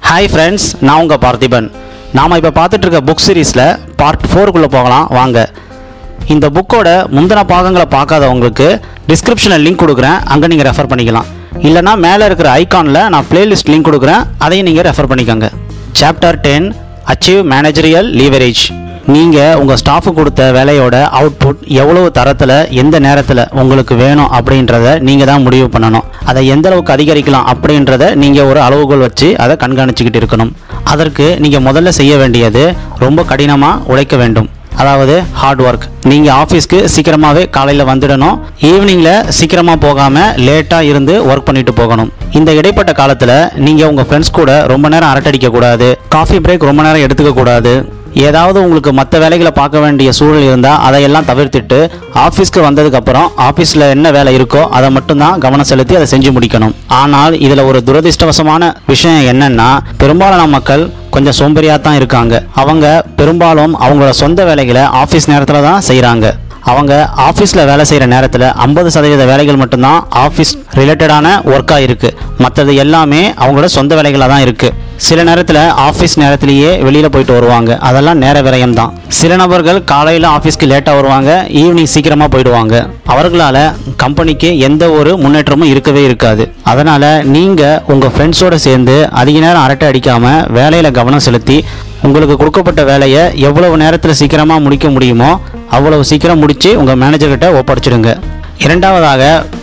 hi friends நான் உங்கள் பார்த்திபன் நாம் இப்போ பார்த்துட்டு இருக்க புக் சீரீஸில் பார்ட் ஃபோருக்குள்ளே போகலாம் வாங்க இந்த புக்கோட முந்தின பாகங்களை பார்க்காதவங்களுக்கு டிஸ்கிரிப்ஷனில் லிங்க் கொடுக்குறேன் அங்கே நீங்கள் ரெஃபர் பண்ணிக்கலாம் இல்லைனா மேலே இருக்கிற ஐகானில் நான் பிளேலிஸ்ட் லிங்க் கொடுக்குறேன் அதையும் நீங்கள் ரெஃபர் பண்ணிக்கோங்க chapter ten achieve managerial leverage நீங்கள் உங்கள் ஸ்டாஃபு கொடுத்த வேலையோட அவுட்புட் எவ்வளவு தரத்தில் எந்த நேரத்தில் உங்களுக்கு வேணும் அப்படின்றத நீங்கள் தான் முடிவு பண்ணணும் அதை எந்த அளவுக்கு அதிகரிக்கலாம் அப்படின்றத நீங்கள் ஒரு அளவுகோல் வச்சு அதை கண்காணிச்சுக்கிட்டு இருக்கணும் அதற்கு நீங்கள் முதல்ல செய்ய வேண்டியது ரொம்ப கடினமாக உழைக்க வேண்டும் அதாவது ஹார்ட் ஒர்க் நீங்கள் ஆஃபீஸ்க்கு சீக்கிரமாகவே காலையில் வந்துடணும் ஈவினிங்கில் சீக்கிரமாக போகாமல் லேட்டாக இருந்து ஒர்க் பண்ணிட்டு போகணும் இந்த இடைப்பட்ட காலத்தில் நீங்கள் உங்கள் ஃப்ரெண்ட்ஸ் கூட ரொம்ப நேரம் அரட்டடிக்க கூடாது காஃபி பிரேக் ரொம்ப நேரம் எடுத்துக்க கூடாது ஏதாவது உங்களுக்கு மற்ற வேலைகளை பார்க்க வேண்டிய சூழல் இருந்தால் அதையெல்லாம் தவிர்த்துட்டு ஆஃபீஸ்க்கு வந்ததுக்கப்புறம் ஆஃபீஸில் என்ன வேலை இருக்கோ அதை மட்டும்தான் கவனம் செலுத்தி அதை செஞ்சு முடிக்கணும் ஆனால் இதில் ஒரு துரதிர்ஷ்டவசமான விஷயம் என்னன்னா பெரும்பாலான மக்கள் கொஞ்சம் சோம்பேறியாக தான் இருக்காங்க அவங்க பெரும்பாலும் அவங்களோட சொந்த வேலைகளை ஆஃபீஸ் நேரத்தில் தான் செய்கிறாங்க அவங்க ஆஃபீஸில் வேலை செய்கிற நேரத்தில் ஐம்பது சதவீத வேலைகள் மட்டும்தான் ஆஃபீஸ் ரிலேட்டடான ஒர்க்காக இருக்குது மற்றது எல்லாமே அவங்களோட சொந்த வேலைகளாக தான் இருக்குது சில நேரத்தில் ஆஃபீஸ் நேரத்திலேயே வெளியில் போயிட்டு வருவாங்க அதெல்லாம் நேர விரயம் தான் சில நபர்கள் காலையில் ஆஃபீஸ்க்கு லேட்டாக வருவாங்க ஈவினிங் சீக்கிரமாக போயிடுவாங்க அவர்களால் கம்பெனிக்கு எந்த ஒரு முன்னேற்றமும் இருக்கவே இருக்காது அதனால் நீங்கள் உங்கள் ஃப்ரெண்ட்ஸோடு சேர்ந்து அதிக நேரம் அரட்டை அடிக்காமல் வேலையில் கவனம் செலுத்தி உங்களுக்கு கொடுக்கப்பட்ட வேலையை எவ்வளவு நேரத்தில் சீக்கிரமாக முடிக்க முடியுமோ அவ்வளவு சீக்கிரம் முடித்து உங்கள் மேனேஜர்கிட்ட ஒப்படைச்சிடுங்க இரண்டாவதாக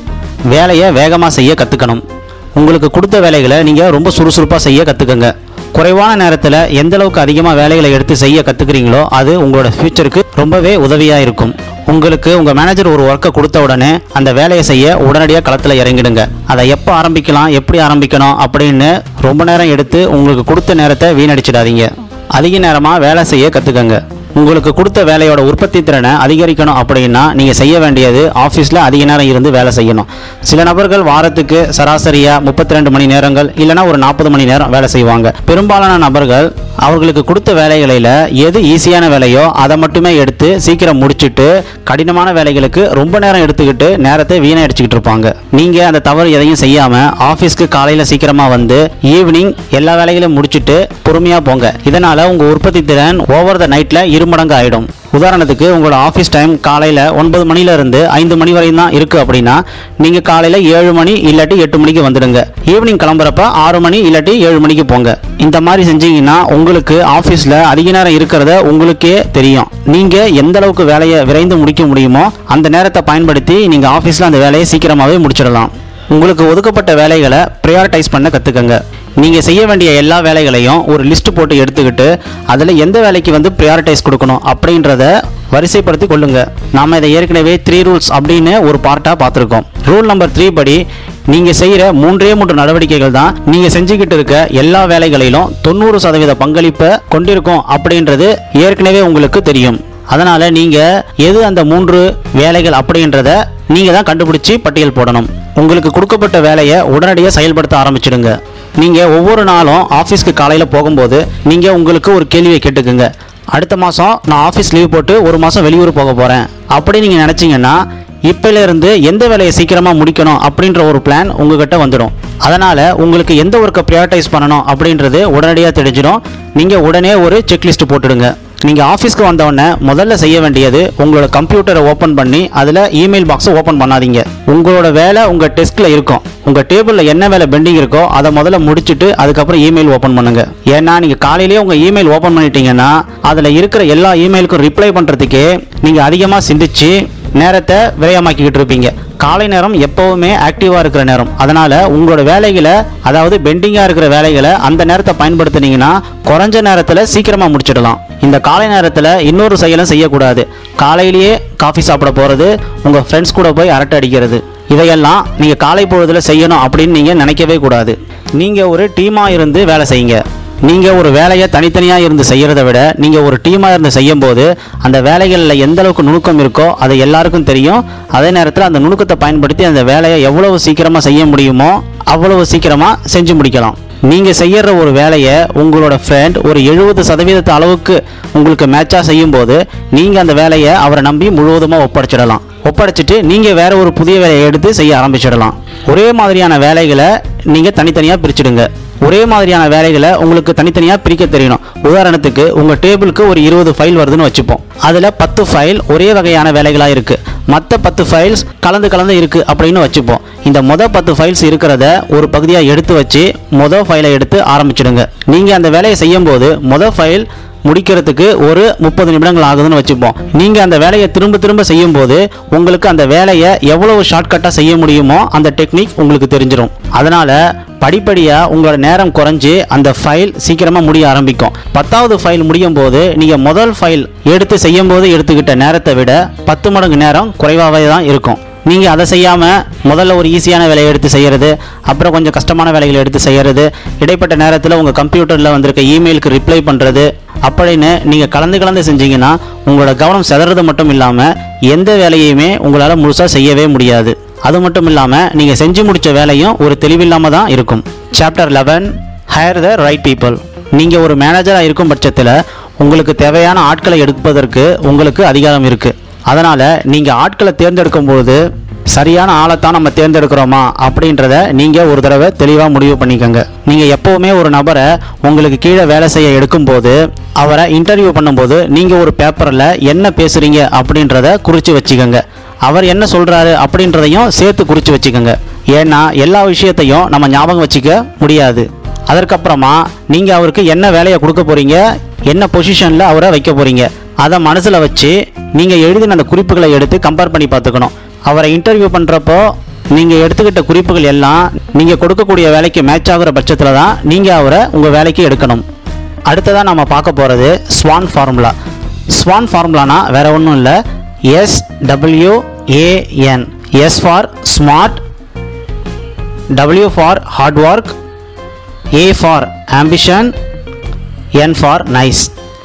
வேலையை வேகமாக செய்ய கற்றுக்கணும் உங்களுக்கு கொடுத்த வேலைகளை நீங்கள் ரொம்ப சுறுசுறுப்பாக செய்ய கற்றுக்கங்க குறைவான நேரத்தில் எந்த அளவுக்கு அதிகமாக வேலைகளை எடுத்து செய்ய கற்றுக்குறீங்களோ அது உங்களோட ஃப்யூச்சருக்கு ரொம்பவே உதவியாக இருக்கும் உங்களுக்கு உங்கள் மேனேஜர் ஒரு ஒர்க்கை கொடுத்த உடனே அந்த வேலையை செய்ய உடனடியாக களத்தில் இறங்கிடுங்க அதை எப்போ ஆரம்பிக்கலாம் எப்படி ஆரம்பிக்கணும் அப்படின்னு ரொம்ப நேரம் எடுத்து உங்களுக்கு கொடுத்த நேரத்தை வீணடிச்சிடாதீங்க அதிக நேரமாக வேலை செய்ய கற்றுக்கங்க உங்களுக்கு கொடுத்த வேலையோட உற்பத்தி திறனை அதிகரிக்கணும் அப்படின்னா நீங்கள் செய்ய வேண்டியது ஆஃபீஸில் அதிக நேரம் இருந்து வேலை செய்யணும் சில நபர்கள் வாரத்துக்கு சராசரியாக முப்பத்தி ரெண்டு மணி நேரங்கள் இல்லைனா ஒரு நாற்பது மணி நேரம் வேலை செய்வாங்க பெரும்பாலான நபர்கள் அவர்களுக்கு கொடுத்த வேலைகளில் எது ஈஸியான வேலையோ அதை மட்டுமே எடுத்து சீக்கிரம் முடிச்சுட்டு கடினமான வேலைகளுக்கு ரொம்ப நேரம் எடுத்துக்கிட்டு நேரத்தை வீணடிச்சுக்கிட்டு இருப்பாங்க நீங்கள் அந்த தவறு எதையும் செய்யாமல் ஆஃபீஸ்க்கு காலையில் சீக்கிரமாக வந்து ஈவினிங் எல்லா வேலைகளையும் முடிச்சுட்டு பொறுமையாக போங்க இதனால் உங்கள் உற்பத்தி திறன் ஓவர் த நைட்டில் இருமடங்கு ஆகிடும் உதாரணத்துக்கு உங்களோட ஆஃபீஸ் டைம் காலையில் ஒன்பது மணிலேருந்து ஐந்து மணி வரையும் தான் இருக்குது அப்படின்னா நீங்கள் காலையில் ஏழு மணி இல்லாட்டி எட்டு மணிக்கு வந்துடுங்க ஈவினிங் கிளம்புறப்ப ஆறு மணி இல்லாட்டி ஏழு மணிக்கு போங்க இந்த மாதிரி செஞ்சீங்கன்னா உங்களுக்கு ஆஃபீஸில் அதிக நேரம் இருக்கிறத உங்களுக்கே தெரியும் நீங்கள் எந்த அளவுக்கு வேலையை விரைந்து முடிக்க முடியுமோ அந்த நேரத்தை பயன்படுத்தி நீங்கள் ஆஃபீஸில் அந்த வேலையை சீக்கிரமாகவே முடிச்சிடலாம் உங்களுக்கு ஒதுக்கப்பட்ட வேலைகளை ப்ரையாரிட்டைஸ் பண்ண கற்றுக்கங்க நீங்கள் செய்ய வேண்டிய எல்லா வேலைகளையும் ஒரு லிஸ்ட் போட்டு எடுத்துக்கிட்டு அதில் எந்த வேலைக்கு வந்து ப்ரையாரிட்டைஸ் கொடுக்கணும் அப்படின்றத வரிசைப்படுத்தி கொள்ளுங்க நாம் இதை ஏற்கனவே த்ரீ ரூல்ஸ் அப்படின்னு ஒரு பார்ட்டாக பார்த்துருக்கோம் ரூல் நம்பர் த்ரீ படி நீங்கள் செய்கிற மூன்றே மூன்று நடவடிக்கைகள் தான் நீங்கள் செஞ்சுக்கிட்டு இருக்க எல்லா வேலைகளிலும் தொண்ணூறு சதவீத பங்களிப்பை கொண்டிருக்கும் அப்படின்றது ஏற்கனவே உங்களுக்கு தெரியும் அதனால் நீங்கள் எது அந்த மூன்று வேலைகள் அப்படின்றத நீங்கள் தான் கண்டுபிடிச்சி பட்டியல் போடணும் உங்களுக்கு கொடுக்கப்பட்ட வேலையை உடனடியாக செயல்படுத்த ஆரம்பிச்சிடுங்க நீங்கள் ஒவ்வொரு நாளும் ஆஃபீஸ்க்கு காலையில் போகும்போது நீங்கள் உங்களுக்கு ஒரு கேள்வியை கேட்டுக்குங்க அடுத்த மாதம் நான் ஆஃபீஸ் லீவ் போட்டு ஒரு மாதம் வெளியூர் போக போகிறேன் அப்படி நீங்கள் நினச்சிங்கன்னா இப்போலேருந்து எந்த வேலையை சீக்கிரமாக முடிக்கணும் அப்படின்ற ஒரு பிளான் உங்ககிட்ட வந்துடும் அதனால் உங்களுக்கு எந்த ஒர்க்கை ப்ரையாரிட்டைஸ் பண்ணணும் அப்படின்றது உடனடியாக தெரிஞ்சிடும் நீங்கள் உடனே ஒரு செக்லிஸ்ட் போட்டுடுங்க நீங்கள் ஆஃபீஸ்க்கு வந்தவுடனே முதல்ல செய்ய வேண்டியது உங்களோட கம்ப்யூட்டரை ஓப்பன் பண்ணி அதில் இமெயில் பாக்ஸை ஓப்பன் பண்ணாதீங்க உங்களோட வேலை உங்கள் டெஸ்கில் இருக்கும் உங்கள் டேபிளில் என்ன வேலை பெண்டிங் இருக்கோ அதை முதல்ல முடிச்சுட்டு அதுக்கப்புறம் இமெயில் ஓப்பன் பண்ணுங்க ஏன்னா நீங்கள் காலையிலேயே உங்கள் இமெயில் ஓப்பன் பண்ணிட்டீங்கன்னா அதில் இருக்கிற எல்லா இமெயிலுக்கும் ரிப்ளை பண்ணுறதுக்கே நீங்கள் அதிகமாக சிந்திச்சு நேரத்தை விரயமாக்கிக்கிட்டு இருப்பீங்க காலை நேரம் எப்போவுமே ஆக்டிவாக இருக்கிற நேரம் அதனால் உங்களோட வேலைகளை அதாவது பெண்டிங்காக இருக்கிற வேலைகளை அந்த நேரத்தை பயன்படுத்துனீங்கன்னா குறைஞ்ச நேரத்தில் சீக்கிரமாக முடிச்சிடலாம் இந்த காலை நேரத்தில் இன்னொரு செயலும் செய்யக்கூடாது காலையிலேயே காஃபி சாப்பிட போகிறது உங்கள் ஃப்ரெண்ட்ஸ் கூட போய் அரட்டை அடிக்கிறது இதையெல்லாம் நீங்கள் காலை பொழுதில் செய்யணும் அப்படின்னு நீங்கள் நினைக்கவே கூடாது நீங்கள் ஒரு டீமாக இருந்து வேலை செய்யுங்க நீங்கள் ஒரு வேலையை தனித்தனியாக இருந்து செய்கிறத விட நீங்கள் ஒரு டீமாக இருந்து செய்யும்போது அந்த வேலைகளில் எந்த அளவுக்கு நுணுக்கம் இருக்கோ அது எல்லாருக்கும் தெரியும் அதே நேரத்தில் அந்த நுணுக்கத்தை பயன்படுத்தி அந்த வேலையை எவ்வளவு சீக்கிரமாக செய்ய முடியுமோ அவ்வளவு சீக்கிரமாக செஞ்சு முடிக்கலாம் நீங்கள் செய்யற ஒரு வேலையை உங்களோட ஃப்ரெண்ட் ஒரு எழுபது சதவீதத்து அளவுக்கு உங்களுக்கு மேட்சாக செய்யும்போது நீங்கள் அந்த வேலையை அவரை நம்பி முழுவதுமாக ஒப்படைச்சிடலாம் ஒப்படைச்சிட்டு நீங்கள் வேற ஒரு புதிய வேலையை எடுத்து செய்ய ஆரம்பிச்சிடலாம் ஒரே மாதிரியான வேலைகளை நீங்கள் தனித்தனியாக பிரிச்சுடுங்க ஒரே மாதிரியான வேலைகளை உங்களுக்கு தனித்தனியாக பிரிக்க தெரியணும் உதாரணத்துக்கு உங்கள் டேபிளுக்கு ஒரு இருபது ஃபைல் வருதுன்னு வச்சுப்போம் அதில் பத்து ஃபைல் ஒரே வகையான வேலைகளாக இருக்குது மற்ற பத்து ஃபைல்ஸ் கலந்து கலந்து இருக்குது அப்படின்னு வச்சுப்போம் இந்த மொதல் பத்து ஃபைல்ஸ் இருக்கிறத ஒரு பகுதியாக எடுத்து வச்சு மொதல் ஃபைலை எடுத்து ஆரம்பிச்சிடுங்க நீங்கள் அந்த வேலையை செய்யும்போது மொதல் ஃபைல் முடிக்கிறதுக்கு ஒரு முப்பது நிமிடங்கள் ஆகுதுன்னு வச்சுப்போம் நீங்கள் அந்த வேலையை திரும்ப திரும்ப செய்யும்போது உங்களுக்கு அந்த வேலையை எவ்வளவு ஷார்ட்கட்டாக செய்ய முடியுமோ அந்த டெக்னிக் உங்களுக்கு தெரிஞ்சிடும் அதனால் படிப்படியாக உங்களோட நேரம் குறைஞ்சு அந்த ஃபைல் சீக்கிரமாக முடிய ஆரம்பிக்கும் பத்தாவது ஃபைல் முடியும் போது நீங்கள் முதல் ஃபைல் எடுத்து செய்யும் போது எடுத்துக்கிட்ட நேரத்தை விட பத்து மடங்கு நேரம் குறைவாகவே தான் இருக்கும் நீங்கள் அதை செய்யாமல் முதல்ல ஒரு ஈஸியான வேலையை எடுத்து செய்கிறது அப்புறம் கொஞ்சம் கஷ்டமான வேலைகளை எடுத்து செய்கிறது இடைப்பட்ட நேரத்தில் உங்கள் கம்ப்யூட்டரில் வந்திருக்க இமெயிலுக்கு ரிப்ளை பண்ணுறது அப்படின்னு நீங்கள் கலந்து கலந்து செஞ்சீங்கன்னா உங்களோட கவனம் செதறது மட்டும் இல்லாமல் எந்த வேலையுமே உங்களால் முழுசாக செய்யவே முடியாது அது மட்டும் இல்லாமல் நீங்கள் செஞ்சு முடித்த வேலையும் ஒரு தெளிவில்லாமல் தான் இருக்கும் chapter eleven hire the right people நீங்கள் ஒரு மேனேஜராக இருக்கும் பட்சத்தில் உங்களுக்கு தேவையான ஆட்களை எடுப்பதற்கு உங்களுக்கு அதிகாரம் இருக்குது அதனால் நீங்கள் ஆட்களை தேர்ந்தெடுக்கும் போது சரியான ஆளைத்தான் நம்ம தேர்ந்தெடுக்கிறோமா அப்படின்றத நீங்கள் ஒரு தடவை தெளிவாக முடிவு பண்ணிக்கோங்க நீங்கள் எப்போவுமே ஒரு நபரை உங்களுக்கு கீழே வேலை செய்ய எடுக்கும்போது அவரை இன்டர்வியூ பண்ணும்போது நீங்கள் ஒரு பேப்பரில் என்ன பேசுகிறீங்க அப்படின்றத குறித்து வச்சுக்கோங்க அவர் என்ன சொல்கிறாரு அப்படின்றதையும் சேர்த்து குறித்து வச்சுக்கோங்க ஏன்னா எல்லா விஷயத்தையும் நம்ம ஞாபகம் வச்சுக்க முடியாது அதற்கப்புறமா நீங்கள் அவருக்கு என்ன வேலையை கொடுக்க போகிறீங்க என்ன பொசிஷனில் அவரை வைக்க போகிறீங்க அதை மனசில் வச்சு நீங்கள் எழுதின அந்த குறிப்புகளை எடுத்து கம்பேர் பண்ணி பார்த்துக்கணும் அவரை இன்டர்வியூ பண்ணுறப்போ நீங்கள் எடுத்துக்கிட்ட குறிப்புகள் எல்லாம் நீங்கள் கொடுக்கக்கூடிய வேலைக்கு மேட்ச் ஆகுற பட்சத்தில் தான் நீங்கள் அவரை உங்கள் வேலைக்கு எடுக்கணும் அடுத்ததாக நம்ம பார்க்க போகிறது ஸ்வான் ஃபார்முலா ஸ்வான் ஃபார்முலானா வேற ஒன்றும் இல்லை S W A N S for smart W for hard work A for ambition N for nice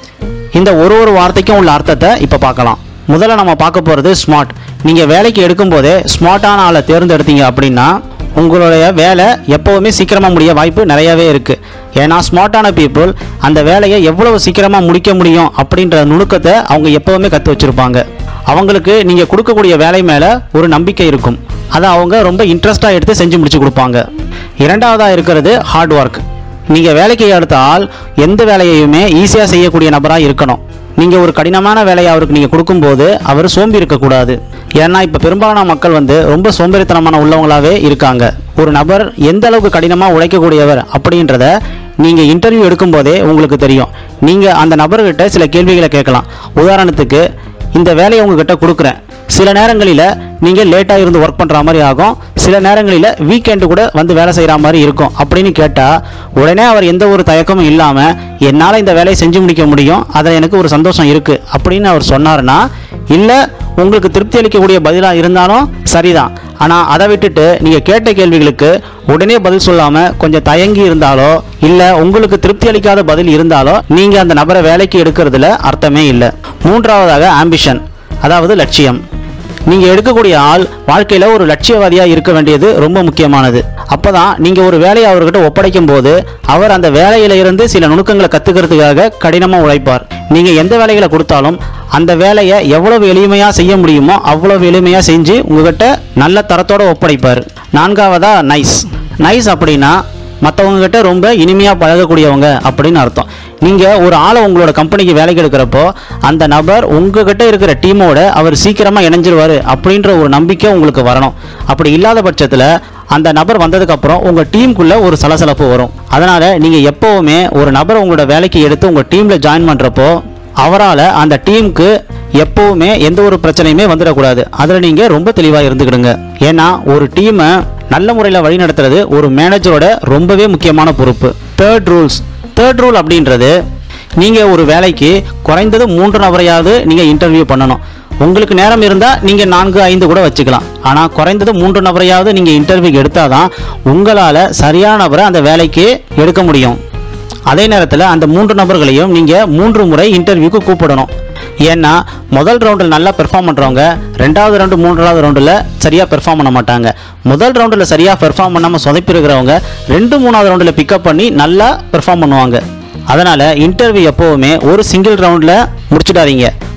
இந்த ஒரு ஒரு வார்த்தைக்கும் உள்ள அர்த்தத்தை இப்போ பார்க்கலாம் முதல்ல நம்ம பார்க்க போகிறது ஸ்மார்ட் நீங்கள் வேலைக்கு எடுக்கும்போதே ஸ்மார்ட்டான ஆளை தேர்ந்தெடுத்தீங்க அப்படின்னா உங்களுடைய வேலை எப்போவுமே சீக்கிரமாக முடிய வாய்ப்பு நிறையவே இருக்குது ஏன்னா ஸ்மார்ட்டான பீப்புள் அந்த வேலையை எவ்வளவு சீக்கிரமாக முடிக்க முடியும் அப்படின்ற நுணுக்கத்தை அவங்க எப்போவுமே கற்று வச்சுருப்பாங்க அவங்களுக்கு நீங்கள் கொடுக்கக்கூடிய வேலை மேலே ஒரு நம்பிக்கை இருக்கும் அதை அவங்க ரொம்ப இன்ட்ரெஸ்டாக எடுத்து செஞ்சு முடிச்சு கொடுப்பாங்க இரண்டாவதாக இருக்கிறது ஹார்ட் ஒர்க் நீங்கள் வேலைக்கு எடுத்த ஆள் எந்த வேலையையுமே ஈஸியாக செய்யக்கூடிய நபராக இருக்கணும் நீங்கள் ஒரு கடினமான வேலையை அவருக்கு நீங்கள் கொடுக்கும்போது அவர் சோம்பி இருக்கக்கூடாது ஏன்னா இப்போ பெரும்பாலான மக்கள் வந்து ரொம்ப சோம்பேறித்தனமான உள்ளவங்களாவே இருக்காங்க ஒரு நபர் எந்த அளவுக்கு கடினமாக உழைக்கக்கூடியவர் அப்படின்றத நீங்கள் இன்டர்வியூ எடுக்கும்போதே உங்களுக்கு தெரியும் நீங்கள் அந்த நபர்கிட்ட சில கேள்விகளை கேட்கலாம் உதாரணத்துக்கு இந்த வேலையை உங்ககிட்ட கொடுக்குறேன் சில நேரங்களில் நீங்கள் லேட்டாக இருந்து ஒர்க் பண்ணுற மாதிரி ஆகும் சில நேரங்களில் வீக்கெண்டு கூட வந்து வேலை செய்கிற மாதிரி இருக்கும் அப்படின்னு கேட்டால் உடனே அவர் எந்த ஒரு தயக்கமும் இல்லாமல் என்னால் இந்த வேலையை செஞ்சு முடிக்க முடியும் அதில் எனக்கு ஒரு சந்தோஷம் இருக்குது அப்படின்னு அவர் சொன்னார்னா இல்லை உங்களுக்கு திருப்தி அளிக்கக்கூடிய பதிலாக இருந்தாலும் சரிதான் ஆனால் அதை விட்டுட்டு நீங்கள் கேட்ட கேள்விகளுக்கு உடனே பதில் சொல்லாமல் கொஞ்சம் தயங்கி இருந்தாலோ இல்லை உங்களுக்கு திருப்தி அளிக்காத பதில் இருந்தாலோ நீங்கள் அந்த நபரை வேலைக்கு எடுக்கிறதுல அர்த்தமே இல்லை மூன்றாவதாக ஆம்பிஷன் அதாவது லட்சியம் நீங்கள் எடுக்கக்கூடிய ஆள் வாழ்க்கையில் ஒரு லட்சியவாதியாக இருக்க வேண்டியது ரொம்ப முக்கியமானது அப்போ தான் நீங்கள் ஒரு வேலையை அவர்கிட்ட ஒப்படைக்கும் போது அவர் அந்த வேலையில இருந்து சில நுணுக்கங்களை கற்றுக்கிறதுக்காக கடினமாக உழைப்பார் நீங்கள் எந்த வேலைகளை கொடுத்தாலும் அந்த வேலையை எவ்வளவு எளிமையாக செய்ய முடியுமோ அவ்வளவு எளிமையாக செஞ்சு உங்ககிட்ட நல்ல தரத்தோட ஒப்படைப்பார் நான்காவதா நைஸ் நைஸ் அப்படின்னா மற்றவங்க கிட்ட ரொம்ப இனிமையாக பழகக்கூடியவங்க அப்படின்னு அர்த்தம் நீங்கள் ஒரு ஆளை உங்களோட கம்பெனிக்கு வேலைக்கு எடுக்கிறப்போ அந்த நபர் உங்ககிட்ட இருக்கிற டீமோட அவர் சீக்கிரமாக இணைஞ்சிருவார் அப்படின்ற ஒரு நம்பிக்கை உங்களுக்கு வரணும் அப்படி இல்லாத பட்சத்தில் அந்த நபர் வந்ததுக்கப்புறம் உங்கள் டீமுக்குள்ளே ஒரு சலசலப்பு வரும் அதனால் நீங்கள் எப்போவுமே ஒரு நபரை உங்களோட வேலைக்கு எடுத்து உங்கள் டீமில் ஜாயின் பண்ணுறப்போ அவரால் அந்த டீமுக்கு எப்போவுமே எந்த ஒரு பிரச்சனையுமே வந்துடக்கூடாது அதில் நீங்கள் ரொம்ப தெளிவாக இருந்துக்கிடுங்க ஏன்னா ஒரு டீமை நல்ல முறையில் வழிநடத்துறது ஒரு மேனேஜரோட ரொம்பவே முக்கியமான பொறுப்பு தேர்ட் ரூல்ஸ் தேர்ட் ரூல் அப்படின்றது நீங்கள் ஒரு வேலைக்கு குறைந்தது மூன்று நபரையாவது நீங்கள் இன்டர்வியூ பண்ணணும் உங்களுக்கு நேரம் இருந்தால் நீங்கள் நான்கு ஐந்து கூட வச்சுக்கலாம் ஆனால் குறைந்தது மூன்று நபரையாவது நீங்கள் இன்டர்வியூ எடுத்தால் தான் உங்களால் சரியான நபரை அந்த வேலைக்கு எடுக்க முடியும் அதே நேரத்தில் அந்த மூன்று நபர்களையும் நீங்கள் மூன்று முறை இன்டர்வியூக்கு கூப்பிடணும் ஏன்னா முதல் ரவுண்டில் நல்லா பெர்ஃபார்ம் பண்ணுறவங்க ரெண்டாவது ரவுண்டு மூன்றாவது ரவுண்டில் சரியாக பெர்ஃபார்ம் பண்ண மாட்டாங்க முதல் ரவுண்டில் சரியாக பெர்ஃபார்ம் பண்ணாமல் சொதப்பி இருக்கிறவங்க ரெண்டு மூணாவது ரவுண்டில் பிக்கப் பண்ணி நல்லா பெர்ஃபார்ம் பண்ணுவாங்க அதனால் இன்டர்வியூ எப்போவுமே ஒரு சிங்கிள் ரவுண்டில் முடிச்சிடாதீங்க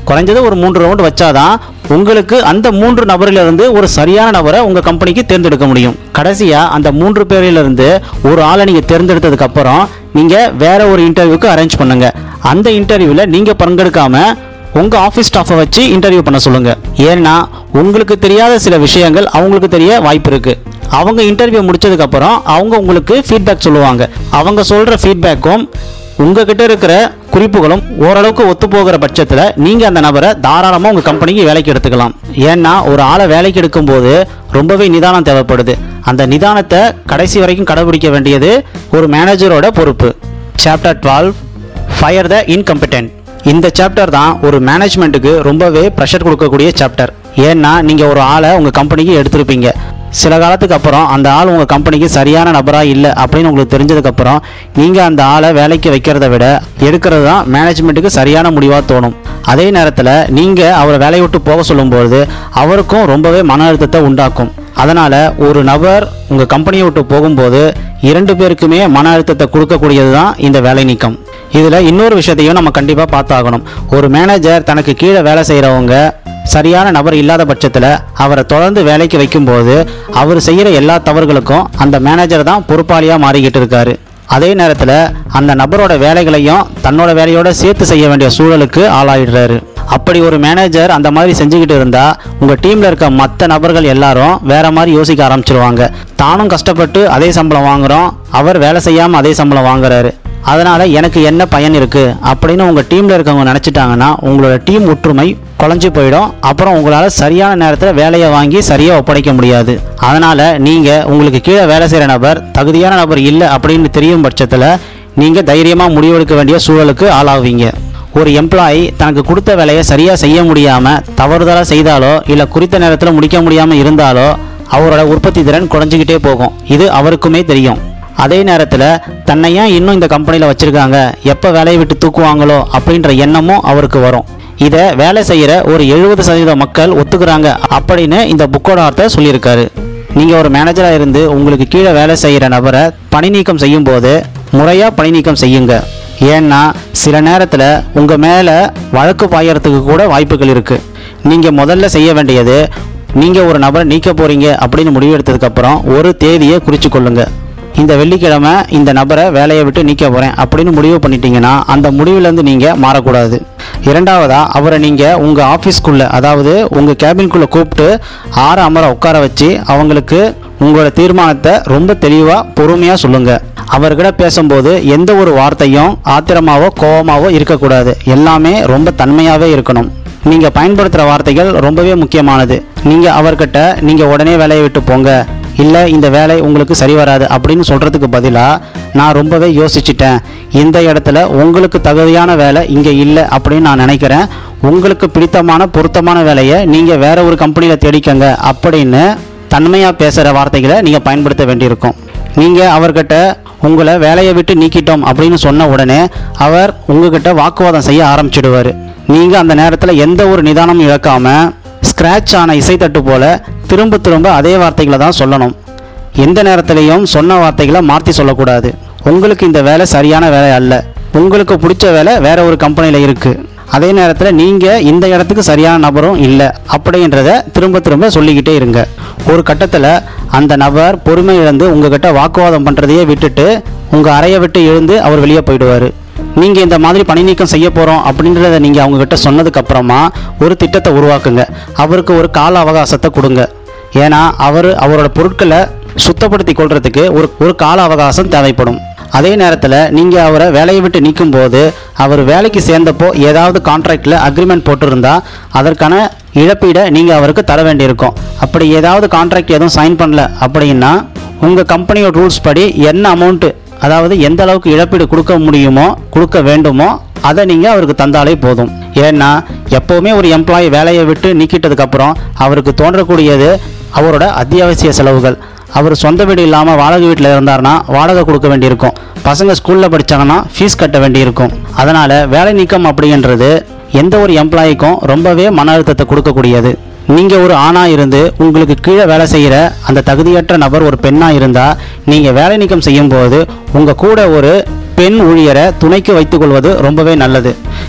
குறைஞ்சது ஒரு மூன்று ரவுண்டு வச்சாதான் உங்களுக்கு அந்த மூன்று நபரிலிருந்து ஒரு சரியான நபரை உங்கள் கம்பெனிக்கு தேர்ந்தெடுக்க முடியும் கடைசியாக அந்த மூன்று பேரிலிருந்து ஒரு ஆளை நீங்கள் தேர்ந்தெடுத்ததுக்கு அப்புறம் நீங்கள் வேற ஒரு இன்டர்வியூக்கு அரேஞ்ச் பண்ணுங்க அந்த இன்டர்வியூவில் நீங்கள் பங்கெடுக்காம உங்கள் ஆஃபீஸ் ஸ்டாஃபை வச்சு இன்டர்வியூ பண்ண சொல்லுங்கள் ஏன்னா உங்களுக்கு தெரியாத சில விஷயங்கள் அவங்களுக்கு தெரிய வாய்ப்பு இருக்குது அவங்க இன்டர்வியூ முடிச்சதுக்கப்புறம் அவங்க உங்களுக்கு ஃபீட்பேக் சொல்லுவாங்க அவங்க சொல்கிற ஃபீட்பேக்கும் உங்ககிட்ட இருக்கிற குறிப்புகளும் ஓரளவுக்கு ஒத்து போகிற பட்சத்தில் நீங்கள் அந்த நபரை தாராளமாக உங்கள் கம்பெனிக்கு வேலைக்கு எடுத்துக்கலாம் ஏன்னா ஒரு ஆளை வேலைக்கு எடுக்கும்போது ரொம்பவே நிதானம் தேவைப்படுது அந்த நிதானத்தை கடைசி வரைக்கும் கடைபிடிக்க வேண்டியது ஒரு மேனேஜரோட பொறுப்பு chapter twelve fire the incompetent இந்த சாப்டர் தான் ஒரு மேனேஜ்மெண்ட்டுக்கு ரொம்பவே ப்ரெஷர் கொடுக்கக்கூடிய சாப்டர் ஏன்னா நீங்கள் ஒரு ஆளை உங்கள் கம்பெனிக்கு எடுத்திருப்பீங்க சில காலத்துக்கு அப்புறம் அந்த ஆள் உங்கள் கம்பெனிக்கு சரியான நபராக இல்லை அப்படின்னு உங்களுக்கு தெரிஞ்சதுக்கப்புறம் நீங்கள் அந்த ஆளை வேலைக்கு வைக்கிறத விட எடுக்கிறது தான் மேனேஜ்மெண்ட்டுக்கு சரியான முடிவாக தோணும் அதே நேரத்தில் நீங்கள் அவரை வேலையை விட்டு போக சொல்லும்போது அவருக்கும் ரொம்பவே மன அழுத்தத்தை உண்டாக்கும் அதனால் ஒரு நபர் உங்கள் கம்பெனியை விட்டு போகும்போது இரண்டு பேருக்குமே மன அழுத்தத்தை கொடுக்கக்கூடியது தான் இந்த வேலை நீக்கம் இதில் இன்னொரு விஷயத்தையும் நம்ம கண்டிப்பாக பார்த்தாகணும் ஒரு மேனேஜர் தனக்கு கீழே வேலை செய்கிறவங்க சரியான நபர் இல்லாத பட்சத்தில் அவரை தொடர்ந்து வேலைக்கு வைக்கும்போது அவர் செய்கிற எல்லா தவறுகளுக்கும் அந்த மேனேஜர் தான் பொறுப்பாளியாக மாறிக்கிட்டு இருக்காரு அதே நேரத்தில் அந்த நபரோட வேலைகளையும் தன்னோட வேலையோட சேர்த்து செய்ய வேண்டிய சூழலுக்கு ஆளாயிடுறாரு அப்படி ஒரு மேனேஜர் அந்த மாதிரி செஞ்சுக்கிட்டு இருந்தா உங்க டீம்ல இருக்க மற்ற நபர்கள் எல்லாரும் வேற மாதிரி யோசிக்க ஆரம்பிச்சிருவாங்க தானும் கஷ்டப்பட்டு அதே சம்பளம் வாங்குறோம் அவர் வேலை செய்யாம அதே சம்பளம் வாங்குறாரு அதனால எனக்கு என்ன பயன் இருக்கு அப்படின்னு உங்க டீம்ல இருக்கவங்க நினைச்சிட்டாங்கன்னா உங்களோட டீம் ஒற்றுமை குலைஞ்சு போயிடும் அப்புறம் உங்களால சரியான நேரத்தில் வேலையை வாங்கி சரியா ஒப்படைக்க முடியாது அதனால நீங்க உங்களுக்கு கீழே வேலை செய்யற நபர் தகுதியான நபர் இல்லை அப்படின்னு தெரியும் பட்சத்தில் நீங்க தைரியமா முடிவெடுக்க வேண்டிய சூழலுக்கு ஆளாவீங்க ஒரு எம்ப்ளாயி தனக்கு கொடுத்த வேலையை சரியாக செய்ய முடியாமல் தவறுதலாக செய்தாலோ இல்லை குறித்த நேரத்தில் முடிக்க முடியாமல் இருந்தாலோ அவரோட உற்பத்தி திறன் குறைஞ்சிக்கிட்டே போகும் இது அவருக்குமே தெரியும் அதே நேரத்தில் தன்னை ஏன் இன்னும் இந்த கம்பெனியில் வச்சுருக்காங்க எப்போ வேலையை விட்டு தூக்குவாங்களோ அப்படின்ற எண்ணமும் அவருக்கு வரும் இதை வேலை செய்கிற ஒரு எழுபது சதவீத மக்கள் ஒத்துக்கிறாங்க அப்படின்னு இந்த புக்கோட அர்த்தம் சொல்லியிருக்காரு நீங்கள் ஒரு மேனேஜராக இருந்து உங்களுக்கு கீழே வேலை செய்கிற நபரை பணி நீக்கம் செய்யும்போது முறையாக பணி நீக்கம் செய்யுங்க ஏன்னா சில நேரத்தில் உங்கள் மேலே வழக்கு பாயறதுக்கு கூட வாய்ப்புகள் இருக்குது நீங்கள் முதல்ல செய்ய வேண்டியது நீங்கள் ஒரு நபரை நீக்க போகிறீங்க அப்படின்னு முடிவெடுத்ததுக்கப்புறம் ஒரு தேதியை குறித்து கொள்ளுங்க இந்த வெள்ளிக்கிழமை இந்த நபரை வேலையை விட்டு நீக்க போகிறேன் அப்படின்னு முடிவு பண்ணிட்டீங்கன்னா அந்த முடிவுலேருந்து நீங்கள் மாறக்கூடாது இரண்டாவதாக அவரை நீங்கள் உங்கள் ஆஃபீஸ்க்குள்ளே அதாவது உங்கள் கேபின்குள்ளே கூப்பிட்டு ஆற அமர உட்கார வச்சு அவங்களுக்கு உங்களோட தீர்மானத்தை ரொம்ப தெளிவாக பொறுமையாக சொல்லுங்கள் அவர்கிட்ட பேசும்போது எந்த ஒரு வார்த்தையும் ஆத்திரமாவோ கோவமாவோ இருக்கக்கூடாது எல்லாமே ரொம்ப தன்மையாகவே இருக்கணும் நீங்கள் பயன்படுத்துகிற வார்த்தைகள் ரொம்பவே முக்கியமானது நீங்கள் அவர்கிட்ட நீங்கள் உடனே வேலையை விட்டு போங்க இல்லை இந்த வேலை உங்களுக்கு சரி வராது அப்படின்னு சொல்கிறதுக்கு பதிலாக நான் ரொம்பவே யோசிச்சிட்டேன் இந்த இடத்துல உங்களுக்கு தகுதியான வேலை இங்கே இல்லை அப்படின்னு நான் நினைக்கிறேன் உங்களுக்கு பிடித்தமான பொருத்தமான வேலையை நீங்கள் வேற ஒரு கம்பெனியில் தேடிக்கங்க அப்படின்னு தன்மையாக பேசுகிற வார்த்தைகளை நீங்கள் பயன்படுத்த வேண்டியிருக்கும் நீங்கள் அவர்கிட்ட உங்களை வேலையை விட்டு நீக்கிட்டோம் அப்படின்னு சொன்ன உடனே அவர் உங்ககிட்ட வாக்குவாதம் செய்ய ஆரம்பிச்சிடுவார் நீங்கள் அந்த நேரத்தில் எந்த ஒரு நிதானமும் இழக்காமல் ஸ்க்ராட்ச் ஆன இசைத்தட்டு போல திரும்ப திரும்ப அதே வார்த்தைகளை தான் சொல்லணும் எந்த நேரத்திலையும் சொன்ன வார்த்தைகளை மாற்றி சொல்லக்கூடாது உங்களுக்கு இந்த வேலை சரியான வேலை அல்ல உங்களுக்கு பிடிச்ச வேலை வேற ஒரு கம்பெனியில் இருக்குது அதே நேரத்தில் நீங்கள் இந்த இடத்துக்கு சரியான நபரும் இல்லை அப்படின்றத திரும்ப திரும்ப சொல்லிக்கிட்டே இருங்க ஒரு கட்டத்தில் அந்த நபர் பொறுமை இழந்து உங்ககிட்ட வாக்குவாதம் பண்ணுறதையே விட்டுட்டு உங்கள் அறையை விட்டு எழுந்து அவர் வெளியே போயிடுவார் நீங்கள் இந்த மாதிரி பணி நீக்கம் செய்ய போகிறோம் அப்படின்றத நீங்கள் அவங்கக்கிட்ட சொன்னதுக்கப்புறமா ஒரு திட்டத்தை உருவாக்குங்க அவருக்கு ஒரு கால அவகாசத்தை கொடுங்க ஏன்னா அவர் அவரோட பொருட்களை சுத்தப்படுத்தி கொள்றதுக்கு ஒரு ஒரு கால அவகாசம் தேவைப்படும் அதே நேரத்தில் நீங்கள் அவரை வேலையை விட்டு நீக்கும் போது அவர் வேலைக்கு சேர்ந்தப்போ ஏதாவது கான்ட்ராக்டில் அக்ரிமெண்ட் போட்டிருந்தா அதற்கான இழப்பீடை நீங்கள் அவருக்கு தர வேண்டியிருக்கும் அப்படி ஏதாவது கான்ட்ராக்ட் எதுவும் சைன் பண்ணல அப்படின்னா உங்கள் கம்பெனியோட ரூல்ஸ் படி என்ன அமௌண்ட்டு அதாவது எந்த அளவுக்கு இழப்பீடு கொடுக்க முடியுமோ கொடுக்க வேண்டுமோ அதை நீங்கள் அவருக்கு தந்தாலே போதும் ஏன்னா எப்போவுமே ஒரு எம்ப்ளாயி வேலையை விட்டு நீக்கிட்டதுக்கப்புறம் அவருக்கு தோன்றக்கூடியது அவரோட அத்தியாவசிய செலவுகள் அவர் சொந்த வீடு இல்லாமல் வாடகை வீட்டில் இருந்தார்னா வாடகை கொடுக்க வேண்டியிருக்கும் பசங்க ஸ்கூலில் படித்தாங்கன்னா ஃபீஸ் கட்ட வேண்டியிருக்கும் அதனால் வேலை நீக்கம் அப்படின்றது எந்த ஒரு எம்ப்ளாயிக்கும் ரொம்பவே மன அழுத்தத்தை கொடுக்கக்கூடியது நீங்கள் ஒரு ஆணாக இருந்து உங்களுக்கு கீழே வேலை செய்கிற அந்த தகுதியற்ற நபர் ஒரு பெண்ணாக இருந்தால் நீங்கள் வேலை நீக்கம் செய்யும்போது உங்கள் கூட ஒரு பெண் ஊழியரை துணைக்கு வைத்துக்கொள்வது ரொம்பவே நல்லது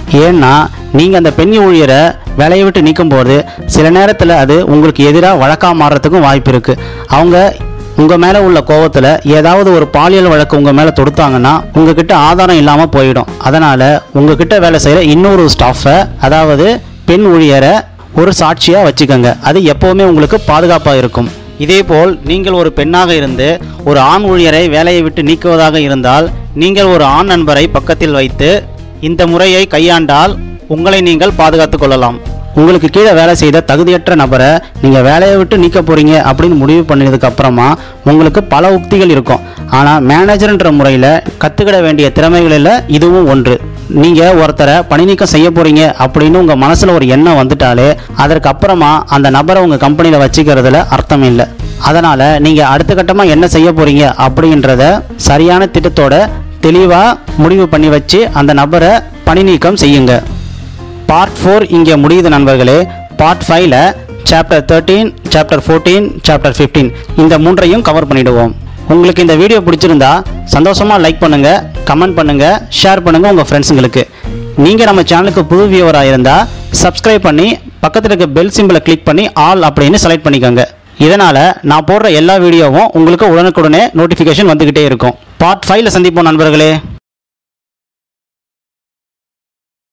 ஏன்னா நீங்கள் அந்த பெண் ஊழியரை வேலையை விட்டு நீக்கும்போது சில நேரத்தில் அது உங்களுக்கு எதிராக வழக்காக மாறுறதுக்கும் வாய்ப்பு இருக்குது அவங்க உங்கள் மேலே உள்ள கோவத்தில் ஏதாவது ஒரு பாலியல் வழக்கு உங்கள் மேலே தொடுத்தாங்கன்னா உங்ககிட்ட ஆதாரம் இல்லாமல் போயிடும் அதனால் உங்ககிட்ட வேலை செய்கிற இன்னொரு ஸ்டாஃபை அதாவது பெண் ஊழியரை ஒரு சாட்சியாக வச்சுக்கோங்க அது எப்போவுமே உங்களுக்கு பாதுகாப்பாக இருக்கும் இதேபோல் நீங்கள் ஒரு பெண்ணாக இருந்து ஒரு ஆண் ஊழியரை வேலையை விட்டு நீக்குவதாக இருந்தால் நீங்கள் ஒரு ஆண் நண்பரை பக்கத்தில் வைத்து இந்த முறையை கையாண்டால் உங்களை நீங்கள் பாதுகாத்துக் கொள்ளலாம் உங்களுக்கு கீழே வேலை செய்த தகுதியற்ற நபரை நீங்கள் வேலையை விட்டு நீக்க போகிறீங்க அப்படின்னு முடிவு பண்ணதுக்கு அப்புறமா உங்களுக்கு பல உக்திகள் இருக்கும் ஆனால் மேனேஜர்ன்ற முறையில் கற்றுக்கிட வேண்டிய திறமைகளில் இதுவும் ஒன்று நீங்கள் ஒருத்தரை பணி நீக்கம் செய்ய போகிறீங்க அப்படின்னு உங்கள் மனசில் ஒரு எண்ணம் வந்துட்டாலே அதற்கு அப்புறமா அந்த நபரை உங்கள் கம்பெனியில் வச்சுக்கிறதுல அர்த்தம் இல்லை அதனால் நீங்கள் அடுத்த கட்டமாக என்ன செய்ய போகிறீங்க அப்படின்றத சரியான திட்டத்தோட தெளிவாக முடிவு பண்ணி வச்சு அந்த நபரை பணி நீக்கம் செய்யுங்க பார்ட் ஃபோர் இங்கே முடியுது நண்பர்களே பார்ட் ஃபைவ்ல chapter thirteen chapter fourteen chapter fifteen இந்த மூன்றையும் கவர் பண்ணிடுவோம் உங்களுக்கு இந்த வீடியோ பிடிச்சிருந்தா சந்தோஷமாக லைக் பண்ணுங்கள் கமெண்ட் பண்ணுங்கள் ஷேர் பண்ணுங்கள் உங்கள் ஃப்ரெண்ட்ஸுங்களுக்கு நீங்கள் நம்ம சேனலுக்கு புது வியூவராக இருந்தால் சப்ஸ்கிரைப் பண்ணி பக்கத்தில் இருக்க பெல் சிம்பிளை கிளிக் பண்ணி ஆல் அப்படின்னு செலக்ட் பண்ணிக்கோங்க இதனால் நான் போடுற எல்லா வீடியோவும் உங்களுக்கு உடனுக்குடனே நோட்டிஃபிகேஷன் வந்துக்கிட்டே இருக்கும் பார்ட் ஃபைவ்ல சந்திப்போம் நண்பர்களே